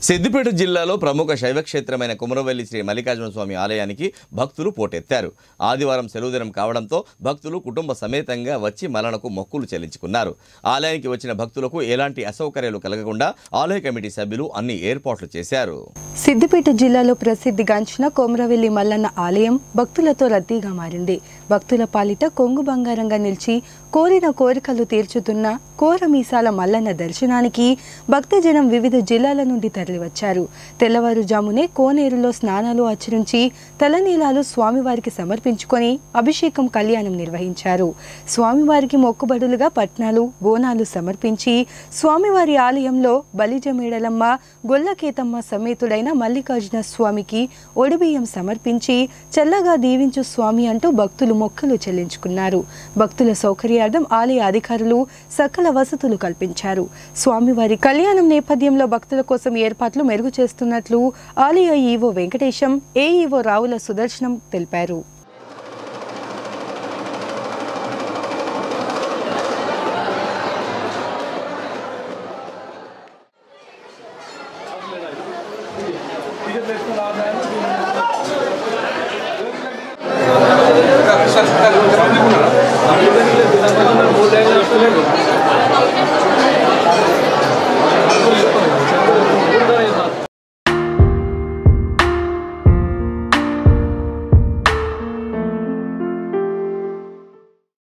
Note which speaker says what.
Speaker 1: సిద్దిపేట జిల్లాలో ప్రముఖ శైవక్షేత్రమైన కుమరవెల్లి శ్రీ మల్లికార్జున స్వామి ఆలయానికి భక్తులు పోటెత్తారు ఆదివారం సెలవు దినం కావడంతో భక్తులు కుటుంబ సమేతంగా వచ్చి మలనకు మొక్కులు చెల్లించుకున్నారు ఆలయానికి వచ్చిన భక్తులకు ఎలాంటి అసౌకర్యాలు కలగకుండా ఆలయ కమిటీ సభ్యులు అన్ని ఏర్పాట్లు చేశారు
Speaker 2: సిద్దిపేట జిల్లాలో ప్రసిద్ధిగాంచిన కొమరవెల్లి మల్లన్న ఆలయం భక్తులతో రద్దీగా మారింది భక్తుల పాలిట కొంగు బంగారంగా నిలిచి కోరిన కోరికలు తీర్చుతున్న కోరమీసాల మల్లన్న దర్శనానికి భక్తజనం వివిధ జిల్లాల నుండి తరలివచ్చారు తెల్లవారుజామునే కోనేరులో స్నానాలు ఆచరించి తలనీలాలు స్వామివారికి సమర్పించుకొని అభిషేకం కళ్యాణం నిర్వహించారు స్వామివారికి మొక్కుబడులుగా పట్నాలు బోనాలు సమర్పించి స్వామివారి ఆలయంలో బలిజమేడలమ్మ గొల్లకేతమ్మ సమేతుడైన మల్లికార్జున స్వామికి ఒడిబియ్యం సమర్పించి చల్లగా దీవించు స్వామి అంటూ భక్తులు మొక్కులు చెల్లించుకున్నారు భక్తుల సౌకర్యార్థం ఆలయ అధికారులు సకల వసతులు కల్పించారు స్వామివారి కళ్యాణం నేపథ్యంలో భక్తుల కోసం ఏర్పాట్లు మెరుగు చేస్తున్నట్లు ఆలయ ఈవో వెంకటేశం ఏఈఓ రావుల సుదర్శనం తెలిపారు